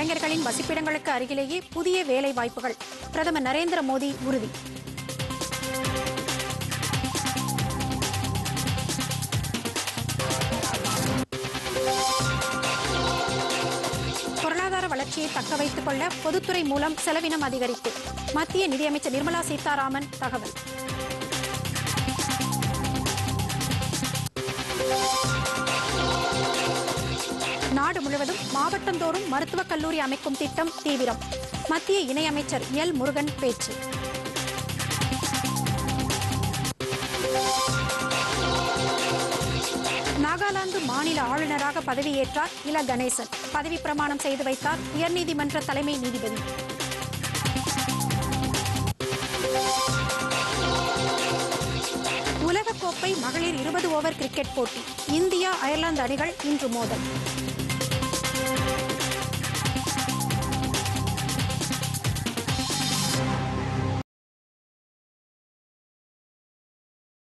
இளைஞர்களின் வசிப்பிடங்களுக்கு அருகிலேயே புதிய வேலை வாய்ப்புகள் பிரதமர் நரேந்திர மோடி உறுதி பொருளாதார வளர்ச்சியை தக்க வைத்துக் கொள்ள பொதுத்துறை மூலம் செலவினம் அதிகரிப்பு மத்திய நிதியமைச்சர் நிர்மலா சீதாராமன் தகவல் நாடு முழுவதும் மாவட்டந்தோறும் மருத்துவக் கல்லூரி அமைக்கும் திட்டம் தீவிரம் மத்திய இணையமைச்சர் எல் முருகன் பேச்சு நாகாலாந்து மாநில ஆளுநராக பதவியேற்றார் இல கணேசன் பதவி பிரமாணம் செய்து வைத்தார் உயர்நீதிமன்ற தலைமை நீதிபதி உலகக்கோப்பை மகளிர் இருபது ஓவர் கிரிக்கெட் போட்டி இந்தியா அயர்லாந்து அணிகள் இன்று மோதல்